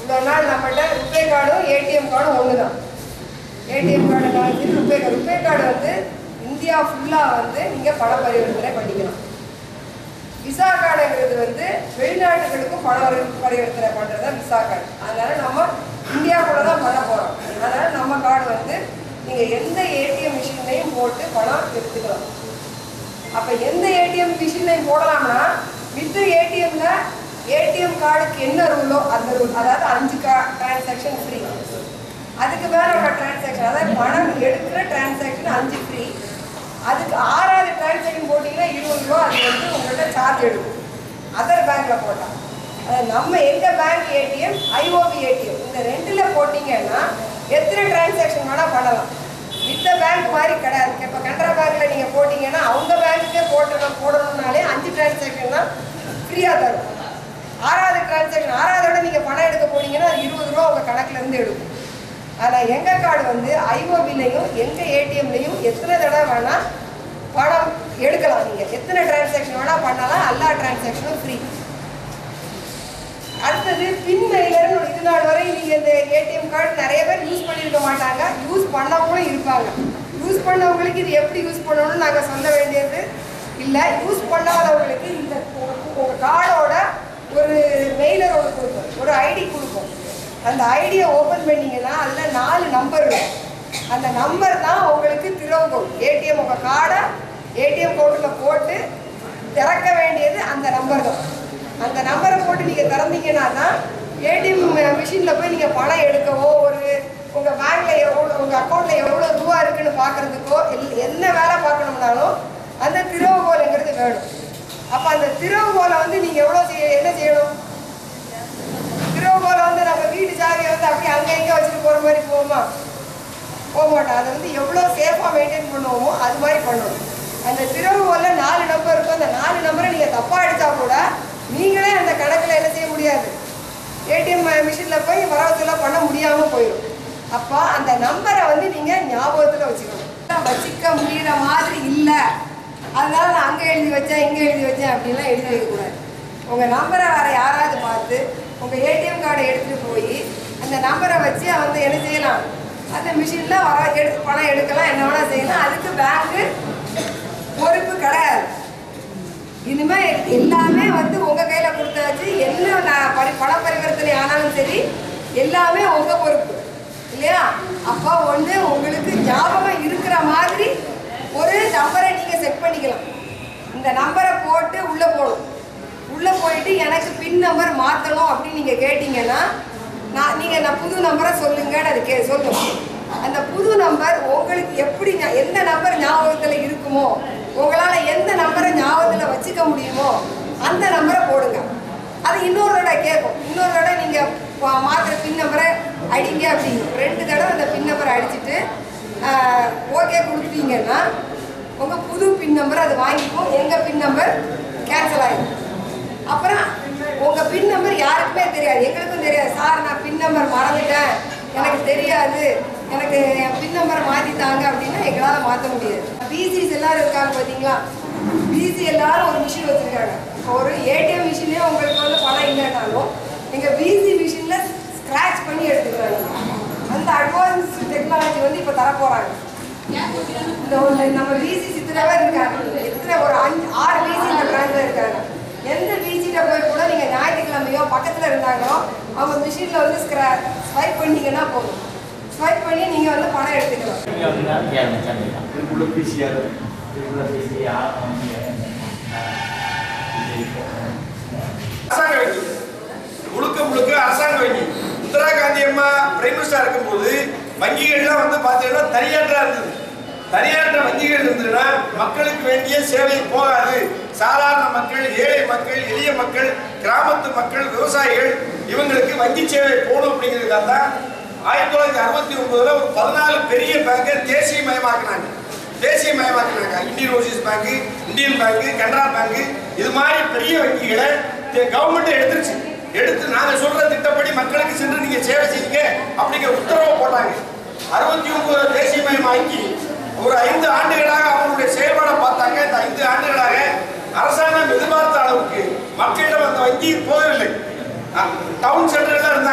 இவ்வளோ நாள் நம்மகிட்ட ருபே கார்டும் ஏடிஎம் கார்டும் ஒன்று தான் ஏடிஎம் கார்டை காமிச்சு ருபே கார்டு ருபே கார்டு வந்து இந்தியா ஃபுல்லாக வந்து நீங்கள் பண பரிவர்த்தனை பண்ணிக்கலாம் விசா கார்டுங்கிறது வந்து வெளிநாட்டுகளுக்கும் பண பரி- பரிவர்த்தனை பண்ணுறது தான் விசா கார்டு அதனால நம்ம இந்தியாவுக்குள்ள தான் பண்ண போகிறோம் அதனால நம்ம கார்டு வந்து நீங்கள் எந்த ஏடிஎம் மிஷின்லையும் போட்டு பணம் எடுத்துக்கலாம் அப்போ எந்த ஏடிஎம் மிஷின்லையும் போடலாம்னா வித் ஏடிஎம்ல ஏடிஎம் கார்டுக்கு என்ன ரூலோ அந்த ரூல் அதாவது அஞ்சு கா டிரான்சாக்ஷன் ஃப்ரீ அதுக்கு மேல உள்ள டிரான்சாக்ஷன் அதாவது பணம் எடுக்கிற டிரான்சாக்ஷன் அஞ்சு ஃப்ரீ அதுக்கு ஆறாவது டிரான்சாக்ஷன் போட்டிங்கன்னா இருபது ரூபா அது வந்து உங்கள்கிட்ட சார்ஜ் எடுக்கும் அதர் பேங்க்ல போட்டா அதாவது நம்ம எங்க பேங்க் ஏடிஎம் ஐஓபி ஏடிஎம் இந்த ரெண்டுல போட்டீங்கன்னா எத்தனை டிரான்சாக்ஷன் வேணா பண்ணலாம் மித்த பேங்க் மாதிரி கிடையாது இப்போ கனரா பேங்க்ல நீங்க போட்டீங்கன்னா அவங்க பேங்க்குக்கே போட்டணும் போடணும்னாலே அஞ்சு டிரான்சாக்ஷன் தான் ஃப்ரீயா தரும் ஆறாவது டிரான்சாக்ஷன் ஆறாவதோட நீங்க பணம் எடுக்க போனீங்கன்னா அது இருபது ரூபா உங்க கணக்குல இருந்து எடுக்கும் ஆனா எங்க கார்டு வந்து ஐஓபிலையும் எங்க ஏடிஎம்லையும் எத்தனை தடவை வேணா பணம் எடுக்கலாம் நீங்க எத்தனை டிரான்சாக்ஷன் வேணா பண்ணலாம் எல்லா டிரான்சாக்ஷனும் ஃப்ரீ அடுத்தது பின் மெயிலர்னு ஒரு இது நாள் வரை நீங்க இந்த ஏடிஎம் கார்டு நிறைய பேர் யூஸ் பண்ணியிருக்க மாட்டாங்க யூஸ் பண்ணவங்களும் இருப்பாங்க யூஸ் பண்ணவங்களுக்கு இது எப்படி யூஸ் பண்ணணும்னு நாங்க சொல்ல வேண்டியது இல்ல யூஸ் பண்ணாதவங்களுக்கு இந்த உங்க- உங்க கார்டோட ஒரு மெயிலர் ஒன்று கொடுக்கும் ஒரு ஐடி கொடுக்கும் அந்த ஐடியை ஓபன் பண்ணீங்கன்னா அதுல நாலு நம்பர் இருக்கும் அந்த நம்பர் தான் உங்களுக்கு திறவுகோல் ஏடிஎம் உங்க கார்டை ஏடிஎம் கவுண்டரில் போட்டு திறக்க வேண்டியது அந்த நம்பர் தான் அந்த நம்பரை போட்டு நீங்க திறந்தீங்கன்னா தான் ஏடிஎம் மிஷினில் போய் நீங்க பணம் எடுக்கவோ ஒரு உங்க பேங்க்ல எவ்வளோ உங்க அக்கௌண்ட்ல எவ்வளோ ரூபா இருக்குன்னு பார்க்கறதுக்கோ எல்- என்ன வேலை பார்க்கணும்னாலும் அந்த திறவுகோலுங்கிறது வேணும் அப்ப அந்த திறவுகோலை வந்து நீங்க எவ்வளோ செய்ய என்ன செய்யணும் திறவுகோலை வந்து நம்ம வீட்டு சாவியை வந்து அப்படியே அங்கே இங்கே வச்சுட்டு போற மாதிரி போகுமா போக மாட்டோம் அதை வந்து எவ்வளோ சேஃபாக மெயின்டைன் பண்ணுவோமோ அது மாதிரி பண்ணணும் அந்த திறவுகோலில் நாலு நம்பர் இருக்கும் அந்த நாலு நம்பரை நீங்கள் தப்பாக அடித்தா கூட நீங்களே அந்த கணக்கில் என்ன செய்ய முடியாது ஏடிஎம் மிஷினில் போய் வரவச்செல்லாம் பண்ண முடியாமல் போயிடும் அப்போ அந்த நம்பரை வந்து நீங்கள் ஞாபகத்தில் வச்சுக்கணும் வச்சுக்க முடியிற மாதிரி இல்லை அதனால நான் அங்கே எழுதி வச்சேன் இங்கே எழுதி வச்சேன் அப்படின்லாம் எழுதி வைக்கக்கூடாது உங்கள் நம்பரை வேற யாராவது பார்த்து உங்கள் ஏடிஎம் கார்டை எடுத்துகிட்டு போய் அந்த நம்பரை வச்சு வந்து என்ன செய்யலாம் அந்த மிஷினில் வர எடுத்து பணம் எடுக்கலாம் என்ன வேணால் செய்யலாம் அதுக்கு பேங்க்கு பொறுப்பு கிடையாது இனிமே எல்லாமே வந்து உங்க கையில கொடுத்தாச்சு என்ன நான் பரி பண பரிவர்த்தனை ஆனாலும் சரி எல்லாமே உங்க பொறுப்பு இல்லையா அப்போ ஒன்று உங்களுக்கு ஞாபகம் இருக்கிற மாதிரி ஒரு நம்பரை நீங்க செட் பண்ணிக்கலாம் இந்த நம்பரை போட்டு உள்ள போகணும் உள்ள போயிட்டு எனக்கு பின் நம்பர் மாத்தணும் அப்படின்னு நீங்க கேட்டீங்கன்னா நான் நீங்க நான் புது நம்பரை சொல்லுங்கன்னு அது கே சொல்லும் அந்த புது நம்பர் உங்களுக்கு எப்படி ஞா- எந்த நம்பர் ஞாபகத்துல இருக்குமோ உங்களால எந்த நம்பரை ஞாபகத்துல வச்சுக்க முடியுமோ அந்த நம்பரை போடுங்க அது இன்னொரு தடவை கேட்கும் இன்னொரு தடவை நீங்க பா- மாத்துற பின் நம்பரை அடிங்க அப்படிங்கும் ரெண்டு தடவை அந்த பின் நம்பரை அடிச்சுட்டு ஓகே கொடுத்துட்டீங்கன்னா உங்க புது பின் நம்பர் அது வாங்கிக்கும் எங்க பின் நம்பர் கேன்சல் ஆயிடும் அப்புறம் உங்க பின் நம்பர் யாருக்குமே தெரியாது எங்களுக்கும் தெரியாது சார் நான் பின் நம்பர் மறந்துட்டேன் எனக்கு தெரியாது எனக்கு என் பின் நம்பரை மாத்திட்டாங்க அப்படின்னா எங்களால மாத்த முடியாது பிசிஸ் எல்லாரும் இருக்காங்க பாத்தீங்களா பிசி எல்லாரும் ஒரு மிஷின் வச்சிருக்காங்க ஒரு ஏடிஎம் மிஷினே உங்களுக்கு வந்து பணம் இல்லைனாலும் எங்க பிசி மிஷின்ல ஸ்கிராச் பண்ணி எடுத்துக்கிறாங்க அந்த அட்வான்ஸ் டெக்னாலஜி வந்து இப்ப தர போறாங்க இந்த ஒரு நம்ம பிசி சித்திரவே இருக்காங்க எத்தனை ஒரு அஞ்சு ஆறு பிசி இந்த பிராண்ட்ல இருக்காங்க எந்த பிசிட்ட போய் கூட நீங்க ஞாயிற்றுக்கிழமையோ பக்கத்துல இருந்தாங்களோ அவங்க மிஷின்ல வந்து ஸ்வைப் பண்ணீங்கன்னா போதும் ஸ்வைப் பண்ணி நீங்க வந்து பணம் எடுத்துக்கலாம் இதுக்குள்ள பிசிஆர் அரசாங்க வங்கி முழுக்க முழுக்க அரசாங்க வங்கி இந்திரா காந்தி அம்மா பிரைம் மினிஸ்டரா இருக்கும்போது வங்கிகள்லாம் வந்து பார்த்தீங்கன்னா தனியாற்றா இருந்தது தனியாற்ற வங்கிகள் இருந்ததுன்னா மக்களுக்கு வேண்டிய சேவை போகாது சாதாரண மக்கள் ஏழை மக்கள் எளிய மக்கள் கிராமத்து மக்கள் விவசாயிகள் இவங்களுக்கு வங்கி சேவை போகணும் அப்படிங்கிறதுக்காக தான் ஆயிரத்தி தொள்ளாயிரத்தி அறுபத்தி ஒன்பதுல ஒரு பதினாலு பெரிய பேங்கை தேசியமயமாக்குனாங்க தேசியமயமாக்குனாங்க Indian overseas bank Indian bank Canara bank இது மாதிரி பெரிய வங்கிகளை கவர்மெண்ட் எடுத்துருச்சு எடுத்து நாங்க சொல்ற திட்டப்படி மக்களுக்கு சென்று நீங்க சேவை செய்யுங்க அப்படிங்கிற உத்தரவை போட்டாங்க அறுபத்தி ஒன்பது தேசியமயமாக்கி ஒரு ஐந்து ஆண்டுகளாக அவங்களுடைய செயல்பாடை பார்த்தாங்க இந்த ஐந்து ஆண்டுகளாக அரசாங்கம் எதிர்பார்த்த அளவுக்கு மக்களிடம் அந்த வங்கி போகவில்லை டவுன் சென்டர்ல இருந்தாங்க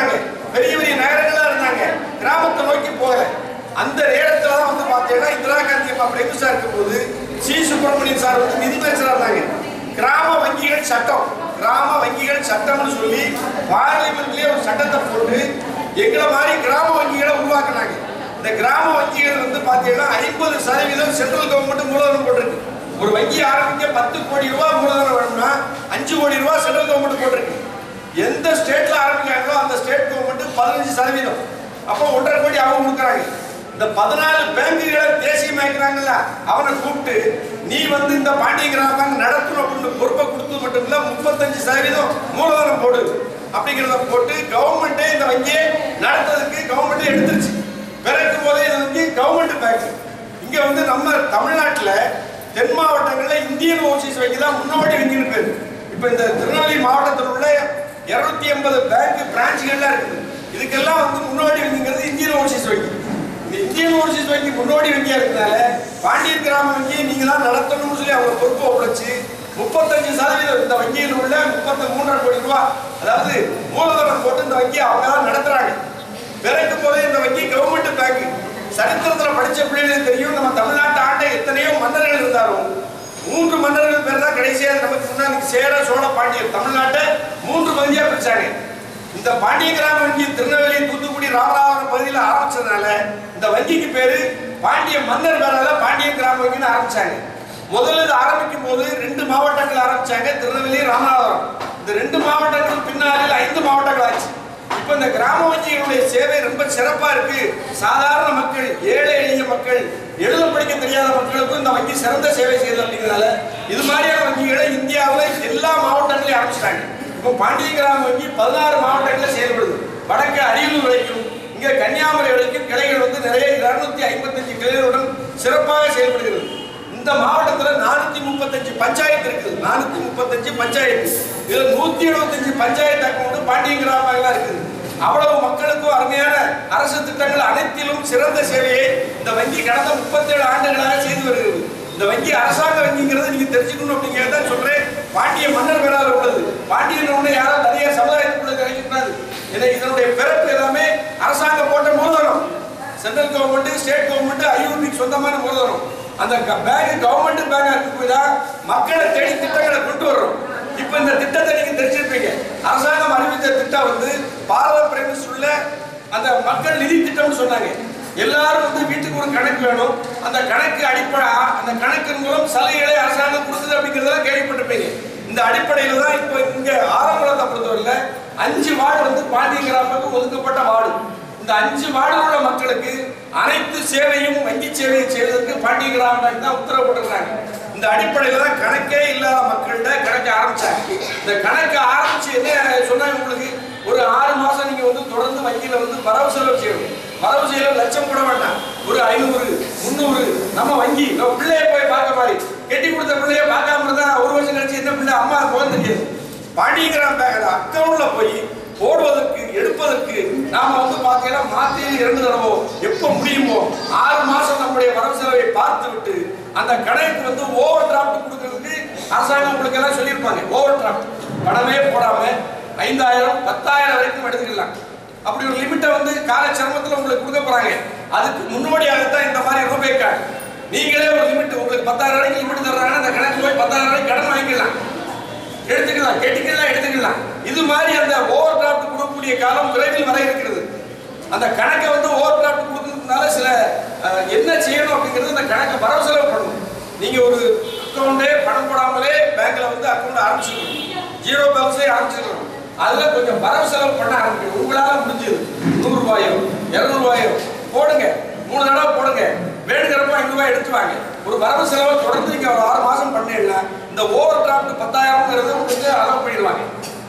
பெரிய பெரிய நகரங்களா இருந்தாங்க கிராமத்தை நோக்கி போகல அந்த நேரத்துல தான் வந்து பார்த்தீங்கன்னா இந்திரா காந்தி அம்மா பிரேமிசா இருக்கும்போது சி சுப்பிரமணியன் சார் வந்து நிதியமைச்சரா இருந்தாங்க கிராம வங்கிகள் சட்டம் கிராம வங்கிகள் சட்டம்னு சொல்லி பார்லிமெண்ட்லயே ஒரு சட்டத்தை போட்டு எங்களை மாதிரி கிராம வங்கிகளை உருவாக்குனாங்க இந்த கிராம வங்கிகள் வந்து பார்த்தீங்கன்னா ஐம்பது சதவீதம் சென்ட்ரல் கவர்மெண்ட் மூலதனம் போட்டிருக்கு ஒரு வங்கி ஆரம்பிக்க பத்து கோடி ரூபாய் மூலதனம் வேணும்னா அஞ்சு கோடி ரூபாய் சென்ட்ரல் கவர்மெண்ட் போட்டிருக்கு எந்த ஸ்டேட்ல ஆரம்பிக்கிறாங்களோ அந்த ஸ்டேட் கவர்மெண்ட் பதினஞ்சு சதவீதம் அப்போ ஒன்றரை கோடி அவங்க கொடுக்குறாங்க இந்த பதினாலு பேங்குகளை தேசியமாக்கிறாங்கல்ல அவனை கூப்பிட்டு நீ வந்து இந்த பாண்டிய கிராம பேங்க் நடத்தணும் அப்படின்னு பொறுப்பை கொடுத்தது மட்டும் இல்ல முப்பத்தஞ்சு சதவீதம் மூலதனம் போடு அப்படிங்கிறத போட்டு கவர்மெண்டே இந்த வங்கியை நடத்துறதுக்கு கவர்மெண்டே எடுத்துருச்சு பிறக்கும் போதே இது வந்து கவர்மெண்ட் பேங்க் இங்க வந்து நம்ம தமிழ்நாட்டுல தென் மாவட்டங்கள்ல இந்தியன் ஓவர்சீஸ் வங்கி தான் முன்னோடி வங்கின்னு பேரு இப்ப இந்த திருநெல்வேலி மாவட்டத்தில் உள்ள இருநூத்தி எண்பது பேங்க் பிரான்ச்சுகள்லாம் இருக்குது இதுக்கெல்லாம் வந்து முன்னோடி வங்கிங்கிறது இந்தியன் ஓவர்சீஸ் வங்கி இந்த இந்தியன் ஓவர்சீஸ் வங்கி முன்னோடி வங்கியா இருக்கிறதுனால பாண்டியன் கிராம வங்கியை நீங்க தான் நடத்தணும்னு சொல்லி அவங்க பொறுப்பை ஒப்படைச்சு முப்பத்தஞ்சு சதவீதம் இந்த வங்கியில் உள்ள முப்பத்தி மூன்றரை கோடி ரூபாய் அதாவது மூலதனம் போட்டு இந்த வங்கியை அவங்க தான் நடத்துறாங்க பிறக்கும் போதே இந்த வங்கி கவர்மெண்ட் பேங்க் சரித்திரத்துல படிச்ச பிள்ளைகளுக்கு தெரியும் நம்ம தமிழ்நாட்டு ஆண்ட எத்தனையோ மன்னர்கள் இருந்தாலும் மூன்று மன்னர்கள் பேர் தான் கடைசியா நமக்கு முன்னாடி சேர சோழ பாண்டியர் தமிழ்நாட்டை மூன்று பகுதியா பிரிச்சாங்க இந்த பாண்டிய கிராம வங்கி திருநெல்வேலி தூத்துக்குடி ராமநாதபுரம் பகுதியில் ஆரம்பிச்சதுனால இந்த வங்கிக்கு பேரு பாண்டிய மன்னர் பேரால பாண்டிய கிராம வங்கின்னு ஆரம்பிச்சாங்க முதல்ல இது ஆரம்பிக்கும் போது ரெண்டு மாவட்டங்கள் ஆரம்பிச்சாங்க திருநெல்வேலி ராமநாதபுரம் இந்த ரெண்டு மாவட்டங்கள் பின்னாளில் ஐந்து மாவட்டங்கள் ஆச்சு இப்ப இந்த கிராம வங்கிகளுடைய சேவை ரொம்ப சிறப்பா இருக்கு சாதாரண மக்கள் ஏழை எளிய மக்கள் எழுத படிக்க தெரியாத மக்களுக்கும் இந்த வங்கி சிறந்த சேவை செய்யுது அப்படிங்கிறதால இது மாதிரியான வங்கிகளை இந்தியாவில் எல்லா மாவட்டங்களையும் ஆரம்பிச்சிட்டாங்க இப்போ பாண்டிய கிராம வங்கி பதினாறு மாவட்டங்களில் செயல்படுது வடக்கு அரியலூர் வரைக்கும் இங்க கன்னியாகுமரி வரைக்கும் கிளைகள் வந்து நிறைய இருநூத்தி ஐம்பத்தஞ்சு கிளைகளுடன் சிறப்பாக செயல்படுகிறது இந்த மாவட்டத்துல நானூத்தி முப்பத்தஞ்சு பஞ்சாயத்து இருக்குது நானூத்தி முப்பத்தஞ்சு பஞ்சாயத்து இதுல நூத்தி எழுபத்தஞ்சு பஞ்சாயத்து அக்கௌண்ட் பாண்டிய கிராமங்கள்லாம் இருக்குது அவ்வளவு மக்களுக்கும் அருமையான அரசு திட்டங்கள் அனைத்திலும் சிறந்த சேவையை இந்த வங்கி கடந்த முப்பத்தேழு ஆண்டுகளாக செய்து வருகிறது இந்த வங்கி அரசாங்க வங்கிங்கிறது நீங்க தெரிஞ்சுக்கணும் அப்படிங்கிறத சொல்றேன் பாண்டிய மன்னர் பெறாத உள்ளது பாண்டியன் ஒண்ணு யாரும் தனியார் சமுதாயத்துக்குள்ள கிடைக்கக்கூடாது இதை இதனுடைய பிறப்பு எல்லாமே அரசாங்கம் போட்ட மூலதனம் சென்ட்ரல் கவர்மெண்ட் ஸ்டேட் கவர்மெண்ட் ஐயூபிக்கு சொந்தமான மூலதனம் அந்த பேங்க் கவர்மெண்ட் பேங்கா இருக்கு தான் மக்களை தேடி திட்டங்களை கொண்டு வர்றோம் இப்ப இந்த திட்டத்தை நீங்க தெரிஞ்சிருப்பீங்க அரசாங்கம் அறிவித்த திட்டம் வந்து பாரத பிரதமர் உள்ள அந்த மக்கள் நிதி திட்டம்னு சொன்னாங்க எல்லாரும் வந்து வீட்டுக்கு ஒரு கணக்கு வேணும் அந்த கணக்கு அடிப்படை அந்த கணக்கின் மூலம் சலுகைகளை அரசாங்கம் கொடுக்குது அப்படிங்கிறதெல்லாம் கேள்விப்பட்டிருப்பீங்க இந்த அடிப்படையில தான் இப்போ இங்க ஆரம்பத்தை பொறுத்தவரையில அஞ்சு வார்டு வந்து பாண்டிய கிராமத்துக்கு ஒதுக்கப்பட்ட வார்டு இந்த அஞ்சு வார்டில் உள்ள மக்களுக்கு அனைத்து சேவையும் வங்கி சேவையை செய்வதற்கு பாண்டிய கிராம பேங்க் தான் உத்தரவு போட்டிருக்காங்க இந்த அடிப்படையில தான் கணக்கே இல்லாத மக்கள்கிட்ட கணக்கு ஆரம்பிச்சாங்க இந்த கணக்கு ஆரம்பிச்சு என்ன சொன்னாங்க உங்களுக்கு ஒரு ஆறு மாசம் நீங்க வந்து தொடர்ந்து வங்கியில வந்து வரவு செலவு செய்யணும் வரவு செலவு லட்சம் போட வேண்டாம் ஒரு ஐநூறு முந்நூறு நம்ம வங்கி நம்ம பிள்ளைய போய் பார்க்க மாதிரி கெட்டி கொடுத்த பிள்ளைய பார்க்காம இருந்தா ஒரு வருஷம் கழிச்சு என்ன பிள்ளை அம்மா போக தெரியாது பாண்டியகிராம் பேங்க் அக்கௌண்ட்ல போய் போடுவதற்கு எடுப்பதற்கு நாம வந்து பார்த்தீங்கன்னா மாத்தியில் இரண்டு தடவோ எப்போ முடியுமோ ஆறு மாசம் நம்முடைய வரவு செலவை பார்த்து விட்டு அந்த கடைக்கு வந்து ஓவர் டிராஃப்ட் கொடுக்கறதுக்கு அரசாங்கம் உங்களுக்கு எல்லாம் சொல்லியிருப்பாங்க ஓவர் டிராஃப்ட் பணமே போடாம ஐந்தாயிரம் பத்தாயிரம் வரைக்கும் எடுத்துக்கலாம் அப்படி ஒரு லிமிட்டை வந்து கால சிரமத்தில் உங்களுக்கு கொடுக்க போறாங்க அதுக்கு முன்னோடியாகத்தான் இந்த மாதிரி ரூபே கார்டு நீங்களே ஒரு லிமிட் உங்களுக்கு பத்தாயிரம் வரைக்கும் லிமிட் தர்றாங்கன்னா அந்த கணக்கு போய் பத்தாயிரம் வரைக்கும் கடன் வாங்கிக்கலாம் எடுத்துக்கலாம் கெட்டிக்கலாம் எடுத்துக்கலாம் இது மாதிரி அந்த ஓவர் டிராஃப்ட் கொடுக்கக்கூடிய காலம் விரைவில் வர இருக்கிறது அந்த கணக்கை வந்து ஓவர் டிராஃப்ட் கொடுக்கறதுனால சில அஹ், என்ன செய்யணும் அப்படிங்கிறது அந்த கணக்கை வரவு செலவு பண்ணணும் நீங்க ஒரு அக்கௌண்டே பணம் போடாமலே பேங்க்ல வந்து அக்கௌண்ட் ஆரம்பிச்சிருக்கணும் ஜீரோ பேலன்ஸே ஆரம்பிச்சிருக்கணும் அதுல கொஞ்சம் வரவு செலவு பண்ண ஆரம்பிக்கணும் உங்களால முடிஞ்சது நூறு ரூபாயோ இருநூறு ரூபாயோ போடுங்க மூணு தடவை போடுங்க வேணுங்கிறப்ப ஐநூறு ரூபாய் எடுத்து வாங்க ஒரு வரவு செலவை தொடர்ந்து நீங்க ஒரு ஆறு மாசம் பண்ணீங்கன்னா இந்த ஓவர் டிராஃப்ட் பத்தாயிரம்ங்கிறது உங்களுக்கு அலோவ் பண்ணிடுவாங்க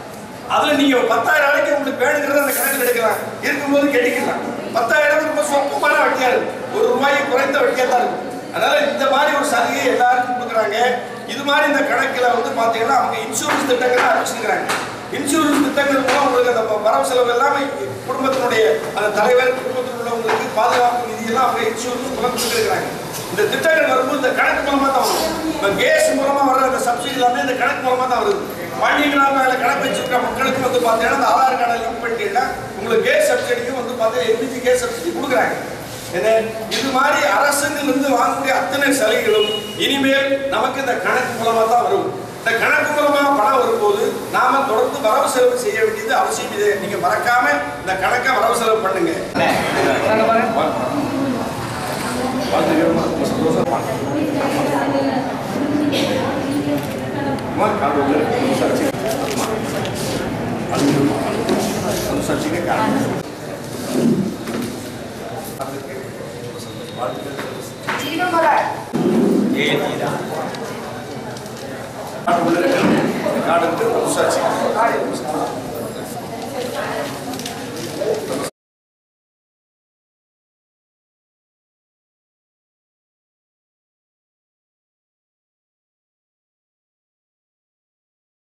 அதுல நீங்க ஒரு பத்தாயிரம் வரைக்கும் உங்களுக்கு வேணுங்கிறத அந்த கணக்கில் எடுக்கலாம் இருக்கும்போது கெட்டிக்கலாம் பத்தாயிரம் ரொம்ப சொப்பமான வட்டியா இருக்கு ஒரு ரூபாய்க்கு குறைந்த வட்டியா தான் இருக்கும் அதனால இந்த மாதிரி ஒரு சலுகை எல்லாருக்கும் கொடுக்குறாங்க இது மாதிரி இந்த கணக்குல வந்து பாத்தீங்கன்னா அவங்க இன்சூரன்ஸ் திட்டங்களை அறிவிச்சிருக்கிறாங்க இன்சூரன்ஸ் திட்டங்கள் மூலம் உங்களுக்கு அந்த வரவு செலவு எல்லாமே குடும்பத்தினுடைய அந்த தலைவர் குடும்பத்தில் உள்ளவங்களுக்கு பாதுகாப்பு நிதி எல்லாம் அவங்க இன்சூரன்ஸ் மூலம் கொடுத்துருக்காங்க இந்த திட்டங்கள் வரும்போது இந்த கணக்கு மூலமா தான் வரும் இப்போ கேஸ் மூலமா வர்ற அந்த சப்சிடி எல்லாமே இந்த கணக்கு மூலமா தான் வருது பாண்டியங்களாக கணக்கு வச்சிருக்கிற மக்களுக்கு வந்து பார்த்தீங்கன்னா அந்த ஆதார் கார்டை லிங்க் பண்ணிட்டீங்கன்னா உங்களுக்கு கேஸ் சப்சிடிக்கும் வந்து பார்த்தீங்கன்னா எல்பிஜி கேஸ் சப்சிடி கொடுக்குறாங்க என்ன இது மாதிரி அரசுங்கிலிருந்து வாங்கக்கூடிய அத்தனை சலுகைகளும் இனிமேல் நமக்கு இந்த கணக்கு மூலமா தான் வரும் இந்த கணக்கு மூலமா பணம் வரும்போது நாம தொடர்ந்து வரவு செலவு செய்ய வேண்டியது அவசியம் இது நீங்க மறக்காம இந்த கணக்கை வரவு செலவு பண்ணுங்க வாழ்த்துக்கிறோமா ரொம்ப சந்தோஷமா அம்மா கால் உள்ள அனுசரிச்சு அம்மா அழுகுமா அனுசரிச்சுங்க கால் ஜீவமலர் காடு உள்ள காடு அனுசரிச்சு காடு